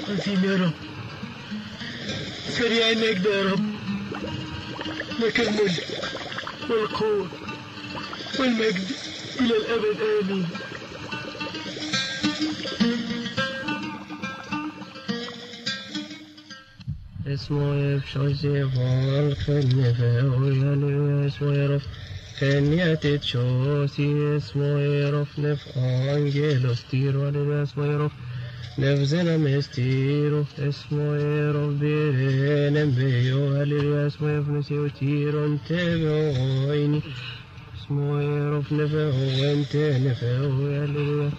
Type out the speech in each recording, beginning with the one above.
عظيم يا رب سريع النجد يا رب لك الملك والقوة والمجد إلى الأبد آمين اسمه يفشوزي فالخن فهويا اسمه يرف كنيات تشوسي اسمه يرف نف انجيلوس تيرو اسمه يرف نفزنا مستيرو اسمه يرف بيرين بيو هلي اسمه يفنسي وتيرو انتبهوا عيني اسمه يرف نفهو انت نفهو هلي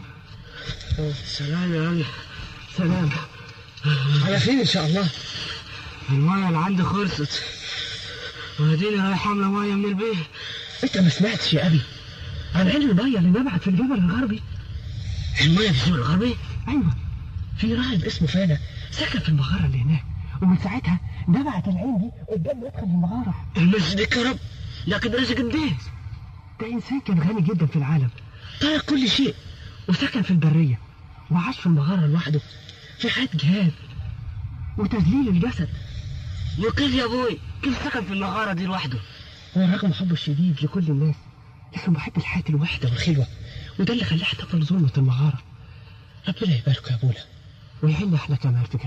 سلام يا علي سلام على خير ان شاء الله المية اللي عندي خلصت وهدينا هاي حاملة مية من البيت انت ما سمعتش يا ابي عن علم الميه اللي نبعت في الجبل الغربي المية في الجبل الغربي ايوه في راهب اسمه فانا سكن في المغاره اللي هناك ومن ساعتها نبعت العين دي قدام مدخل المغاره المسجد الكرم لكن رزق قديس ده انسان كان غني جدا في العالم ترك كل شيء وسكن في البريه وعاش في المغاره لوحده في حياه جهاد وتذليل الجسد وكيف يا ابوي كيف سكن في المغارة دي لوحده ورغم حبه الشديد لكل الناس لكن بحب الحياة الوحدة والخلوة وده اللي خلاه احتفل ظلمة المغارة ربنا يبارك يا ابونا ويعيننا احنا كمان في